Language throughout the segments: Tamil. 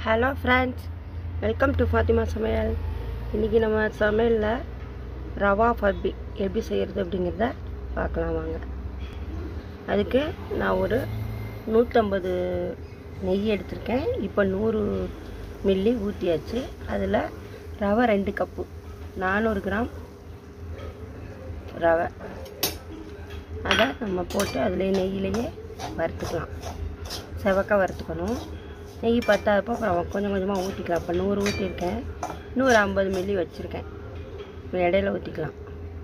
hello friends welcome to Fathima சமையல் இன்றைக்கி நம்ம சமையலில் ரவா ஃபர்பி எப்படி செய்கிறது அப்படிங்கிறத பார்க்கலாம் வாங்க அதுக்கு நான் ஒரு நூற்றம்பது நெய் எடுத்திருக்கேன் இப்போ நூறு மில்லி ஊற்றியாச்சு அதில் ரவை ரெண்டு கப்பு நானூறு கிராம் ரவை அதை நம்ம போட்டு அதில் நெய்யிலேயே வறுத்துக்கலாம் செவக்க வறுத்துக்கணும் நெய் பத்தாதப்போ அப்புறம் கொஞ்சம் கொஞ்சமாக ஊற்றிக்கலாம் இப்போ நூறு ஊற்றிருக்கேன் நூறு ஐம்பது மில்லி வச்சுருக்கேன் இப்போ இடையில ஊற்றிக்கலாம்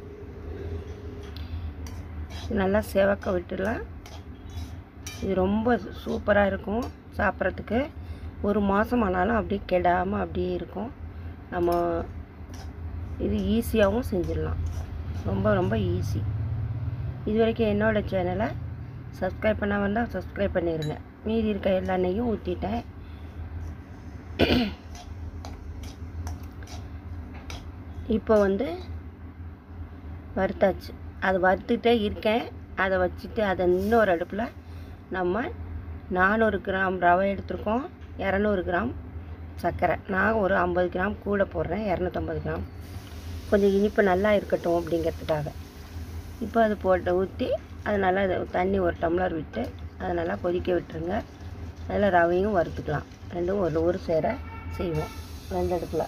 நல்லா செவக்க விட்டுடலாம் இது ரொம்ப சூப்பராக இருக்கும் சாப்பிட்றதுக்கு ஒரு மாதம் ஆனாலும் அப்படியே கெடாமல் அப்படியே இருக்கும் நம்ம இது ஈஸியாகவும் செஞ்சிடலாம் ரொம்ப ரொம்ப ஈஸி இது வரைக்கும் என்னோடய சேனலை சப்ஸ்கிரைப் பண்ண வந்தால் சப்ஸ்கிரைப் பண்ணிடுங்க மீதி இருக்க எல்லா நெய்யும் ஊற்றிட்டேன் இப்போ வந்து வறுத்தாச்சு அது வறுத்துட்டே இருக்கேன் அதை வச்சுட்டு அதை இன்னொரு அடுப்பில் நம்ம நானூறு கிராம் ரவை எடுத்திருக்கோம் இரநூறு கிராம் சர்க்கரை நான் ஒரு ஐம்பது கிராம் கூட போடுறேன் இரநூத்தம்பது கிராம் கொஞ்சம் இனிப்பு நல்லா இருக்கட்டும் அப்படிங்கிறதுக்காக இப்போ அது போட்டு ஊற்றி அது நல்லா இது தண்ணி ஒரு டம்ளர் விட்டு அதை நல்லா கொதிக்க விட்டுருங்க அதில் ரவையும் வறுத்துக்கலாம் ரெண்டும் ஒரு ஒரு சேர செய்வோம் ரெண்டு அடுப்பில்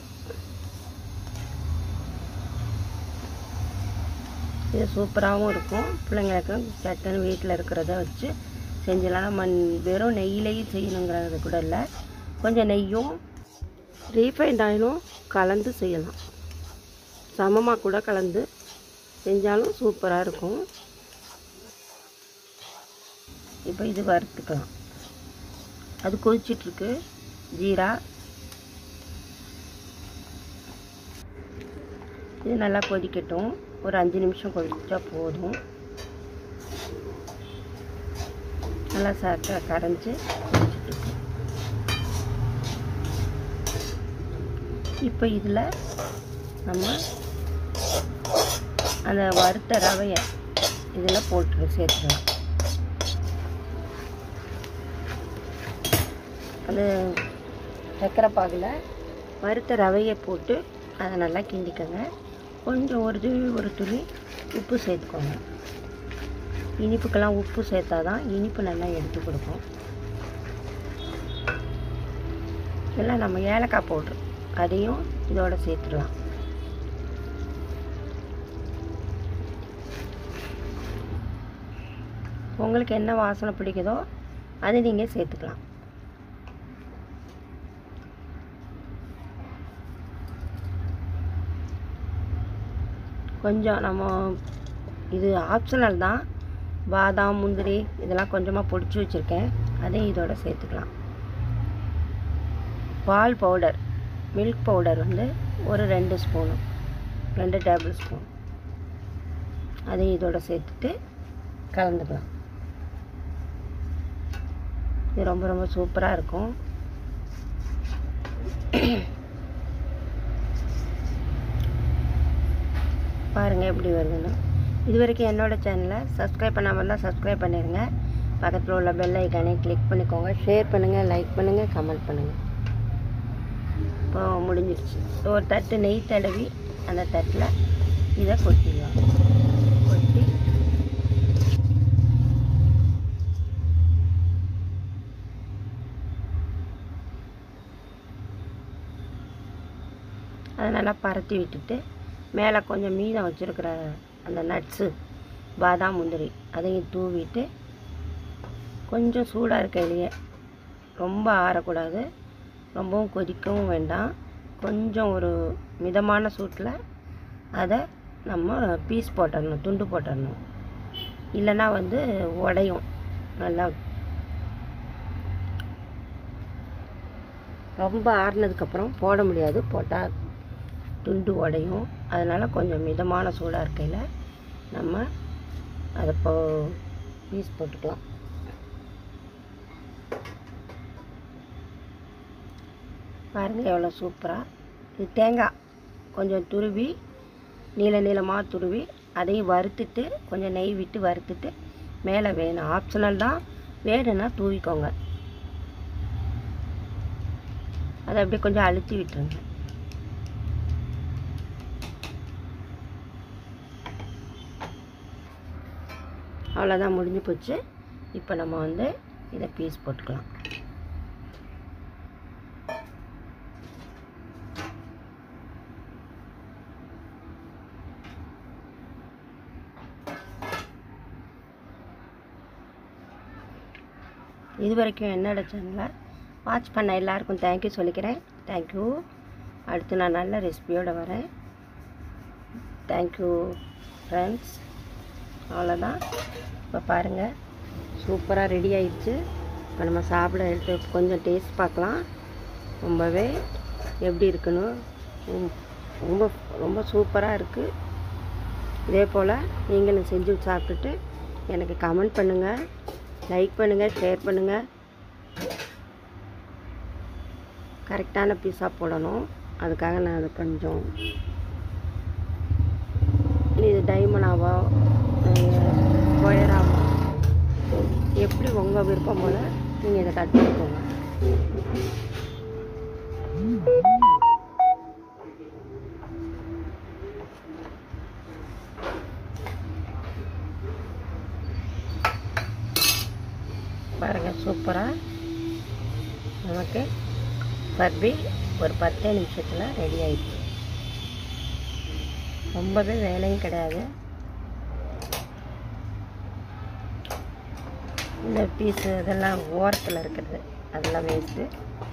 இது சூப்பராகவும் இருக்கும் பிள்ளைங்களுக்கு சட்டுன்னு வீட்டில் இருக்கிறத வச்சு செஞ்சலாம் நம்ம வெறும் நெய்யிலையும் செய்யணுங்கிறது கூட இல்லை கொஞ்சம் நெய்யும் ரீஃபைண்ட் ஆயிலும் கலந்து செய்யலாம் சமமாக கூட கலந்து செஞ்சாலும் சூப்பராக இருக்கும் இப்போ இது வறுத்துக்கலாம் அது கொதிச்சிட்ருக்கு ஜீரா இது நல்லா கொதிக்கட்டும் ஒரு அஞ்சு நிமிஷம் கொதிச்சா போதும் நல்லா சர்க்கரை கரைஞ்சி கொதிச்சிட்ருக்கு இப்போ இதில் நம்ம அந்த வறுத்த ரவையை இதில் போட்டு சேர்த்துக்கலாம் அந்த சக்கரை பாகில் வறுத்த ரவையை போட்டு அதை நல்லா கிண்டிக்கோங்க கொஞ்சம் ஒரு துளி ஒரு துளி உப்பு சேர்த்துக்கோங்க இனிப்புக்கெல்லாம் உப்பு சேர்த்தா தான் இனிப்பு நல்லா எடுத்து கொடுக்கும் எல்லாம் நம்ம ஏலக்காய் பவுட்ரு அதையும் இதோட சேர்த்துடலாம் உங்களுக்கு என்ன வாசனை பிடிக்குதோ அதை நீங்கள் சேர்த்துக்கலாம் கொஞ்சம் நம்ம இது ஆப்ஷனல் தான் பாதாம் முந்திரி இதெல்லாம் கொஞ்சமாக பொடிச்சு வச்சுருக்கேன் அதையும் இதோட சேர்த்துக்கலாம் பால் பவுடர் மில்க் பவுடர் வந்து ஒரு ரெண்டு ஸ்பூனு ரெண்டு டேபிள் ஸ்பூன் அதையும் இதோட சேர்த்துட்டு கலந்துக்கலாம் இது ரொம்ப ரொம்ப சூப்பராக இருக்கும் பாருங்கள் எப்படி வருதுன்னு இது வரைக்கும் என்னோடய சேனலை சப்ஸ்கிரைப் பண்ணாமல் இருந்தால் சப்ஸ்கிரைப் பண்ணிடுங்க பக்கத்தில் உள்ள பெல் ஐக்கானே கிளிக் பண்ணிக்கோங்க ஷேர் பண்ணுங்கள் லைக் பண்ணுங்கள் கமெண்ட் பண்ணுங்கள் இப்போ முடிஞ்சிருச்சு ஒரு தட்டு நெய் தடவி அந்த தட்டில் இதை கொட்டிடலாம் கொட்டி அதை நல்லா பரத்தி விட்டுட்டு மேலே கொஞ்சம் மீதம் வச்சுருக்கிற அந்த நட்ஸு பாதாம் முந்திரி அதையும் தூவிட்டு கொஞ்சம் சூடாக இருக்கையிலேயே ரொம்ப ஆறக்கூடாது ரொம்பவும் கொதிக்கவும் வேண்டாம் கொஞ்சம் ஒரு மிதமான சூட்டில் அதை நம்ம பீஸ் போட்டுடணும் துண்டு போட்டுடணும் இல்லைன்னா வந்து உடையும் நல்லா ரொம்ப ஆறுனதுக்கப்புறம் போட முடியாது போட்டால் துண்டு உடையும் அதனால் கொஞ்சம் மிதமான சூடாக இருக்கையில் நம்ம அதை இப்போ பீஸ் போட்டுக்கலாம் பாருங்கள் எவ்வளோ சூப்பராக இது தேங்காய் கொஞ்சம் துருவி நீள நீளமாக துருவி அதையும் வறுத்துட்டு கொஞ்சம் நெய் விட்டு வறுத்துட்டு மேலே வேணும் ஆப்ஷனல் தான் வேணும்னா தூவிக்கோங்க அதை அப்படியே கொஞ்சம் அழுத்தி விட்டுருங்க அவ்வளோதான் முடிஞ்சு போச்சு இப்போ நம்ம வந்து இதை பீஸ் போட்டுக்கலாம் இது வரைக்கும் என்னோட சேனலை வாட்ச் பண்ண எல்லாருக்கும் தேங்க்யூ சொல்லிக்கிறேன் தேங்க்யூ அடுத்து நான் நல்ல ரெசிபியோடு வரேன் தேங்க்யூ ஃப்ரெண்ட்ஸ் அவ்வளோதான் இப்போ பாருங்கள் சூப்பராக ரெடி ஆயிடுச்சு இப்போ நம்ம சாப்பிட எடுத்து கொஞ்சம் டேஸ்ட் பார்க்கலாம் ரொம்பவே எப்படி இருக்குன்னு ரொம்ப- ரொம்ப ரொம்ப சூப்பராக இருக்குது இதே போல் நீங்களும் செஞ்சு சாப்பிட்டுட்டு எனக்கு கமெண்ட் பண்ணுங்கள் லைக் பண்ணுங்கள் ஷேர் பண்ணுங்கள் கரெக்டான பீஸாக போடணும் அதுக்காக நான் அது கொஞ்சம் இது டைமண்டாவோ ஸ்கொயராவோ எப்படி உங்கள் விருப்பம் போல் நீங்கள் இதை கட் பண்ணிக்கோங்க பாருங்கள் சூப்பராக நமக்கு பர்பி ஒரு பத்தே நிமிஷத்தில் ரெடி ஆயிடுச்சு ரொம்பவே வேலையும் கிடையாது இந்த பீஸு இதெல்லாம் ஓரத்தில் இருக்கிறது அதெல்லாம் வேஸ்ட்டு